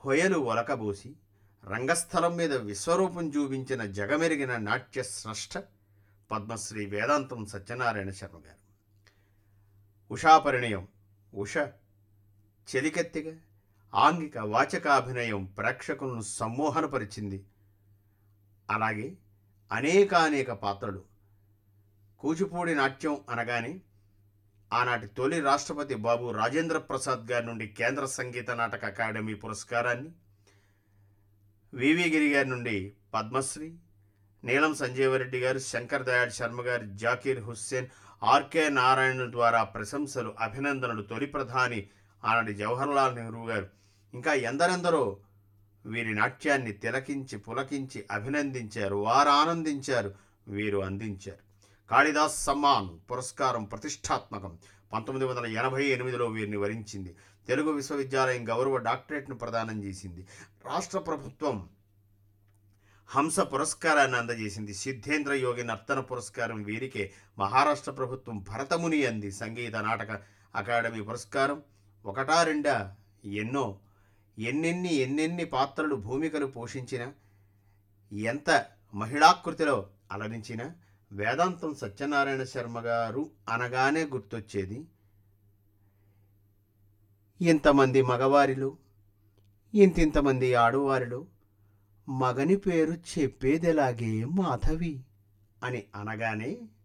హొయలు ఒలకబోసి రంగస్థలం మీద విశ్వరూపం చూపించిన జగమెరిగిన నాట్య స్రష్ట పద్మశ్రీ వేదాంతం సత్యనారాయణ శర్మ గారు ఉషా పరిణయం ఉష చెలికెత్తిగా ఆంగిక వాచకాభినయం ప్రేక్షకులను సమ్మోహనపరిచింది అలాగే అనేకానేక పాత్రలు కూచిపూడి నాట్యం అనగానే ఆనాటి తొలి రాష్ట్రపతి బాబు రాజేంద్ర ప్రసాద్ గారి నుండి కేంద్ర సంగీత నాటక అకాడమీ పురస్కారాన్ని వివి గిరి గారి నుండి పద్మశ్రీ నీలం సంజీవరెడ్డి గారు శంకర్ దయాళ్ శర్మ గారు జాకీర్ హుస్సేన్ ఆర్కే నారాయణుల ద్వారా ప్రశంసలు అభినందనలు తొలి ప్రధాని ఆనాటి జవహర్లాల్ నెహ్రూ గారు ఇంకా ఎందరెందరో వీరి నాట్యాన్ని తిలకించి పులకించి అభినందించారు వారు ఆనందించారు వీరు అందించారు కాళిదాస్ సమ్మాన్ పురస్కారం ప్రతిష్టాత్మకం పంతొమ్మిది వందల ఎనభై ఎనిమిదిలో వీరిని వరించింది తెలుగు విశ్వవిద్యాలయం గౌరవ డాక్టరేట్ను ప్రదానం చేసింది రాష్ట్ర ప్రభుత్వం హంస పురస్కారాన్ని అందజేసింది సిద్ధేంద్ర యోగి నర్తన పురస్కారం వీరికే మహారాష్ట్ర ప్రభుత్వం భరతముని అంది సంగీత నాటక అకాడమీ పురస్కారం ఒకటా రెండా ఎన్నో ఎన్నెన్ని ఎన్నెన్ని పాత్రలు భూమికలు పోషించిన ఎంత మహిళాకృతిలో అలరించిన వేదాంతం సత్యనారాయణ శర్మ గారు అనగానే గుర్తొచ్చేది ఇంతమంది మగవారిలో ఇంతింతమంది ఆడవారిలో మగని పేరు చెప్పేదెలాగే మాధవి అని అనగానే